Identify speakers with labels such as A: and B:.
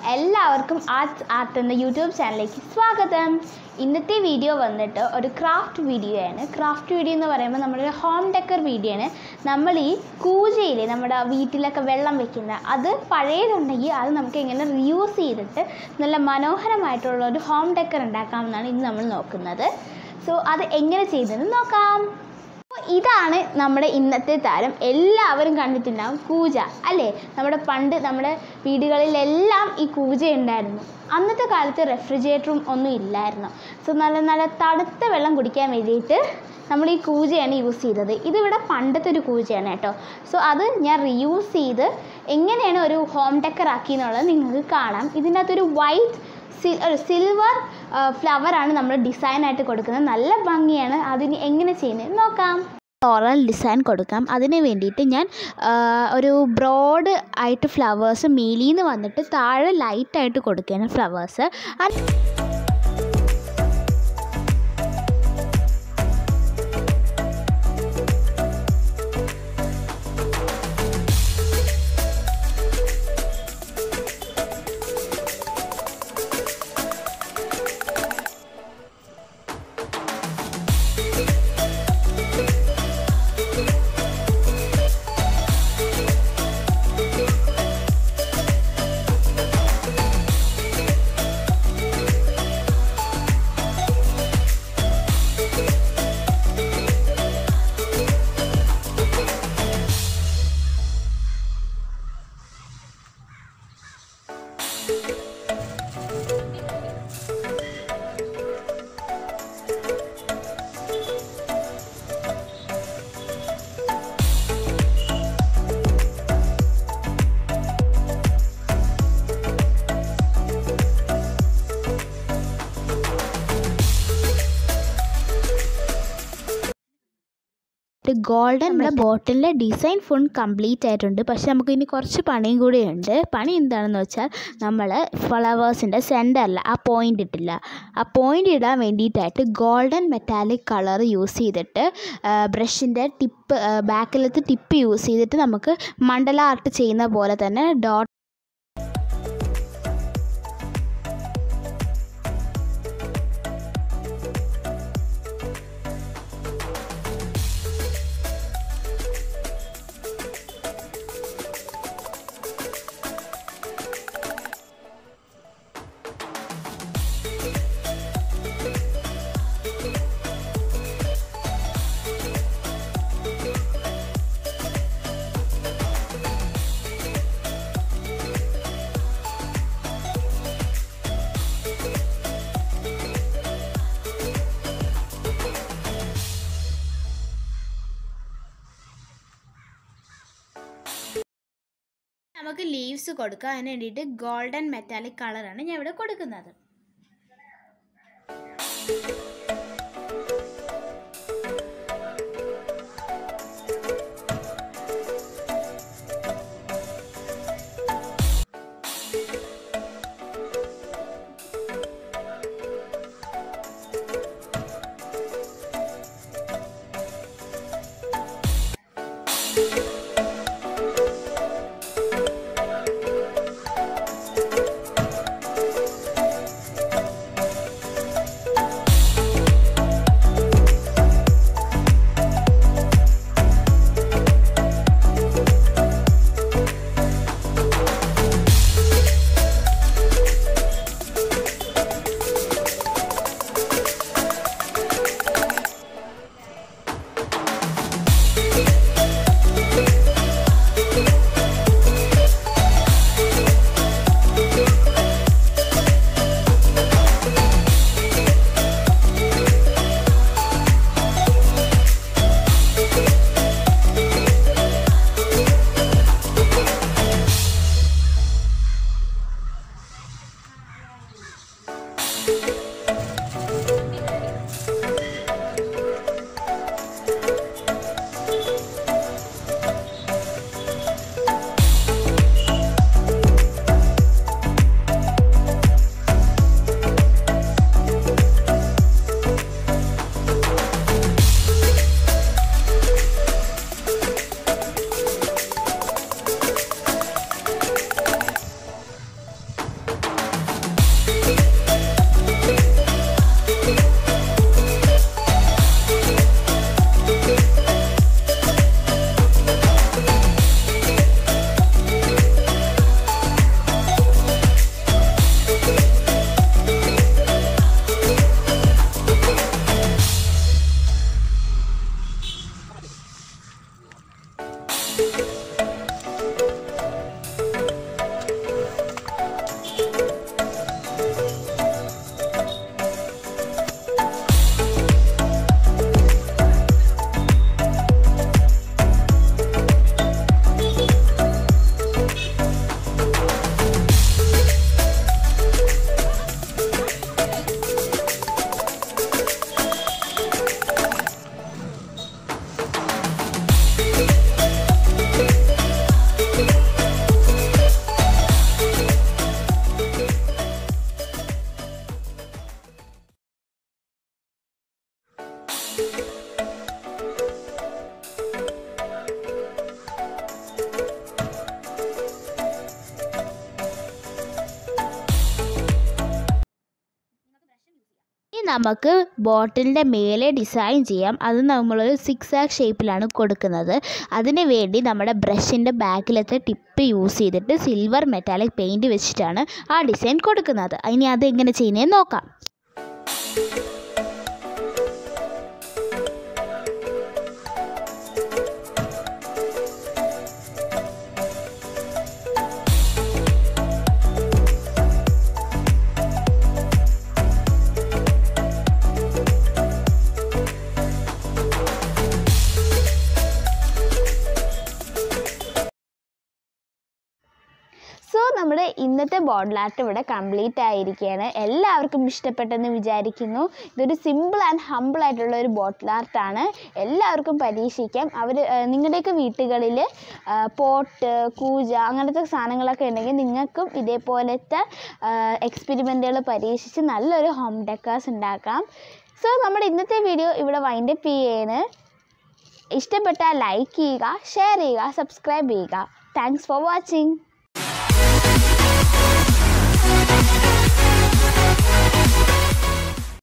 A: എല്ലാവർക്കും arts art എന്ന YouTube ചാനലിലേക്ക് സ്വാഗതം ഇന്നത്തെ വീഡിയോ വന്നിട്ട് ഒരു ക്രാഫ്റ്റ് വീഡിയോ ആണ് ക്രാഫ്റ്റ് വീഡിയോ എന്ന് പറയുമ്പോൾ നമ്മുടെ ഹോം ഡെക്കർ വീഡിയോ ആണ് നമ്മൾ ഈ കൂജയിലെ നമ്മുടെ വീട്ടിലൊക്കെ വെള്ളം വെക്കുന്ന അത് പഴയതുണ്ടെങ്കിൽ അത് നമുക്ക് എങ്ങനെ റിയൂസ് ചെയ്തിട്ട് നല്ല മനോഹരമായിട്ടുള്ള ഒരു ഹോം ഡെക്കർ ഉണ്ടാക്കാമെന്നാണ് ഇന്ന് നമ്മൾ നോക്കുന്നത് സോ അത് എങ്ങനെ ചെയ്തെന്ന് നോക്കാം അപ്പോൾ ഇതാണ് നമ്മുടെ ഇന്നത്തെ താരം എല്ലാവരും കണ്ടിട്ടുണ്ടാവും കൂജ അല്ലേ നമ്മുടെ പണ്ട് നമ്മുടെ വീടുകളിലെല്ലാം ഈ കൂജ ഉണ്ടായിരുന്നു അന്നത്തെ കാലത്ത് റെഫ്രിജറേറ്ററും ഒന്നും ഇല്ലായിരുന്നു സോ നല്ല നല്ല തണുത്ത വെള്ളം കുടിക്കാൻ വേണ്ടിയിട്ട് നമ്മൾ ഈ കൂജയാണ് യൂസ് ചെയ്തത് ഇതിവിടെ പണ്ടത്തെ ഒരു കൂജയാണ് കേട്ടോ സോ അത് ഞാൻ റീയൂസ് ചെയ്ത് എങ്ങനെയാണ് ഒരു ഹോം ഡെക്കർ ആക്കി എന്നുള്ളത് നിങ്ങൾക്ക് കാണാം ഇതിൻ്റെ അകത്തൊരു വൈറ്റ് സി ഒരു സിൽവർ ഫ്ലവറാണ് നമ്മൾ ഡിസൈനായിട്ട് കൊടുക്കുന്നത് നല്ല ഭംഗിയാണ് അതിന് എങ്ങനെ ചെയ്യുന്നത് നോക്കാം ഫ്ലോറൽ ഡിസൈൻ കൊടുക്കാം അതിന് വേണ്ടിയിട്ട് ഞാൻ ആ, ഒരു ബ്രോഡ് ആയിട്ട് ഫ്ലവേഴ്സ് മേലിന്ന് വന്നിട്ട് താഴെ ലൈറ്റായിട്ട് കൊടുക്കുകയാണ് ഫ്ലവേഴ്സ് അത് ഗോൾഡൻ നമ്മുടെ ബോട്ടിലിൻ്റെ ഡിസൈൻ ഫുൾ കംപ്ലീറ്റ് ആയിട്ടുണ്ട് പക്ഷെ നമുക്ക് ഇനി കുറച്ച് പണിയും കൂടിയുണ്ട് പണി എന്താണെന്ന് വെച്ചാൽ നമ്മൾ ഫ്ലവേഴ്സിൻ്റെ സെൻറ്ററിൽ ആ പോയിൻ്റ് ഇട്ടില്ല ആ പോയിൻ്റ് ഇടാൻ വേണ്ടിയിട്ടായിട്ട് ഗോൾഡൻ മെറ്റാലിക് കളർ യൂസ് ചെയ്തിട്ട് ബ്രഷിൻ്റെ ടിപ്പ് ബാക്കിലത്തെ ടിപ്പ് യൂസ് ചെയ്തിട്ട് നമുക്ക് മണ്ഡല ആർട്ട് ചെയ്യുന്ന പോലെ തന്നെ ഡോട്ട് നമുക്ക് ലീവ്സ് കൊടുക്കാം അതിന് വേണ്ടിയിട്ട് ഗോൾഡൻ മെറ്റാലിക് കളറാണ് ഞാൻ ഇവിടെ കൊടുക്കുന്നത് ഇനി നമുക്ക് ബോട്ടിലിൻ്റെ മേലെ ഡിസൈൻ ചെയ്യാം അത് നമ്മളൊരു സിക്സ് ആക്ക് ഷേപ്പിലാണ് കൊടുക്കുന്നത് അതിന് വേണ്ടി നമ്മുടെ ബ്രഷിൻ്റെ ബാക്കിലത്തെ ടിപ്പ് യൂസ് ചെയ്തിട്ട് സിൽവർ മെറ്റാലിക് പെയിൻറ് വെച്ചിട്ടാണ് ആ ഡിസൈൻ കൊടുക്കുന്നത് ഇനി അത് എങ്ങനെ ചെയ്യുന്നതെന്ന് നോക്കാം സോ നമ്മുടെ ഇന്നത്തെ ബോട്ടിൽ ആർട്ട് ഇവിടെ കംപ്ലീറ്റ് ആയിരിക്കുകയാണ് എല്ലാവർക്കും ഇഷ്ടപ്പെട്ടെന്ന് വിചാരിക്കുന്നു ഇതൊരു സിമ്പിൾ ആൻഡ് ഹമ്പിൾ ആയിട്ടുള്ള ഒരു ബോട്ടിൽ ആർട്ടാണ് എല്ലാവർക്കും പരീക്ഷിക്കാം അവർ നിങ്ങളുടെയൊക്കെ വീട്ടുകളിൽ പോട്ട് കൂജ അങ്ങനത്തെ സാധനങ്ങളൊക്കെ ഉണ്ടെങ്കിൽ നിങ്ങൾക്കും ഇതേപോലത്തെ എക്സ്പെരിമെൻറ്റുകൾ പരീക്ഷിച്ച് നല്ലൊരു ഹോം ഡെക്കേഴ്സ് ഉണ്ടാക്കാം സോ നമ്മുടെ ഇന്നത്തെ വീഡിയോ ഇവിടെ വൈൻഡപ്പ് ചെയ്യാണ് ഇഷ്ടപ്പെട്ടാൽ ലൈക്ക് ചെയ്യുക ഷെയർ ചെയ്യുക സബ്സ്ക്രൈബ് ചെയ്യുക താങ്ക്സ് ഫോർ വാച്ചിങ്